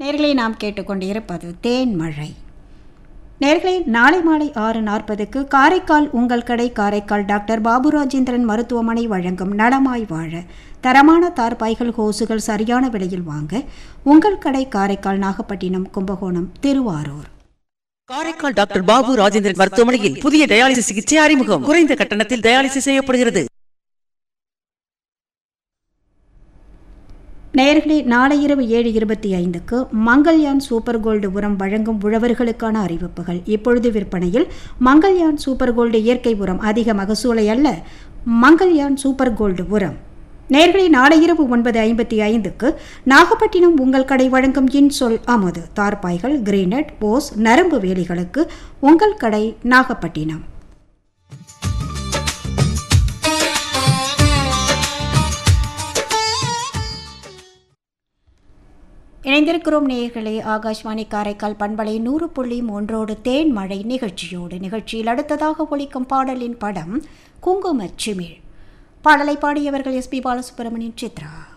நேர்களை நாம் கேட்டுக்கொண்டிருப்பது தேன்மழை நேர்களை நாளை மாலை ஆறு நாற்பதுக்கு காரைக்கால் உங்கள் கடை காரைக்கால் டாக்டர் பாபு ராஜேந்திரன் மருத்துவமனை வழங்கும் நலமாய் வாழ தரமான தார்பாய்கள் ஹோசுகள் சரியான விலையில் வாங்க உங்கள் கடை காரைக்கால் நாகப்பட்டினம் கும்பகோணம் திருவாரூர் காரைக்கால் டாக்டர் பாபு ராஜேந்திரன் மருத்துவமனையில் புதிய டயாலிசிஸ் சிகிச்சை அறிமுகம் குறைந்த கட்டணத்தில் டயாலிசிஸ் செய்யப்படுகிறது நேயர்களே நாளை இரவு ஏழு இருபத்தி ஐந்துக்கு மங்கள்யான் சூப்பர் கோல்டு உரம் வழங்கும் உழவர்களுக்கான அறிவிப்புகள் இப்பொழுது விற்பனையில் மங்கள்யான் சூப்பர் கோல்டு இயற்கை உரம் அதிக மகசூலை அல்ல மங்கள்யான் சூப்பர் கோல்டு உரம் நேர்களை நாளை இரவு ஒன்பது ஐம்பத்தி ஐந்துக்கு நாகப்பட்டினம் உங்கள் கடை வழங்கும் இன்சொல் அமுது தார்பாய்கள் கிரீனட் ஓஸ் நரம்பு வேலிகளுக்கு உங்கள் கடை நாகப்பட்டினம் இணைந்திருக்கிறோம் நேயர்களே ஆகாஷ்வாணி காரைக்கால் பண்பலை நூறு புள்ளி மூன்றோடு தேன் மழை நிகழ்ச்சியோடு நிகழ்ச்சியில் அடுத்ததாக ஒலிக்கும் பாடலின் படம் குங்குமச் சிமிழ் பாடலை பாடியவர்கள் எஸ்பி பாலசுப்ரமணியன் சித்ரா